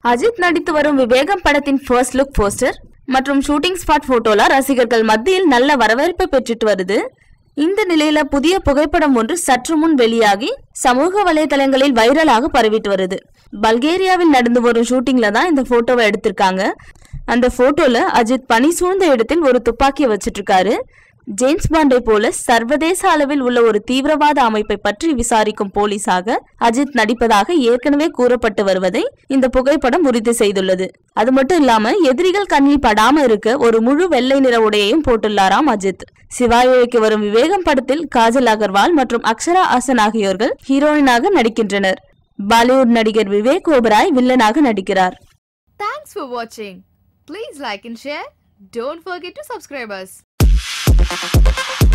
அஜித் நடித்து வரும் விவேகம் படத்தின் ஃபர்ஸ்ட் லுக் போஸ்டர் மற்றும் ஷூட்டிங் ஸ்பாட் போட்டோல ரசிகர்கள் மத்தியில் நல்ல வரவேற்பை பெற்றுட்டு வருது இந்த நிலையில புதிய புகைப்படம் ஒன்று சற்று முன் வெளியாகி சமூக வலைதளங்களில் வைரலாக பரவிட்டு வருது பல்கேரியாவில் நடந்து வரும் ஷூட்டிங்ல தான் இந்த போட்டோவை எடுத்திருக்காங்க அந்த போட்டோல அஜித் பனி சூழ்ந்த இடத்தில் ஒரு துப்பாக்கியை வச்சிட்டு இருக்காரு ஜேம்ஸ் பாண்டை போல சர்வதேச அளவில் உள்ள ஒரு தீவிரவாத அமைப்பை பற்றி விசாரிக்கும் போலீஸாக அஜித் நடிப்பதாக ஏற்கனவே கூறப்பட்டு வருவதை இந்த புகைப்படம் உறுதி செய்துள்ளது அது மட்டும் இல்லாம எதிரிகள் கண்ணில் படாம இருக்க ஒரு முழு வெள்ளை நிற உடையையும் போட்டுள்ளாராம் அஜித் சிவாயோய்க்கு வரும் விவேகம் படத்தில் காஜல் அகர்வால் மற்றும் அக்ஷரா ஹாசன் ஆகியோர்கள் ஹீரோயினாக நடிக்கின்றனர் பாலிவுட் நடிகர் விவேக் ஓபராய் வில்லனாக நடிக்கிறார் Thanks for watching. Please like and share. Don't forget to subscribe us.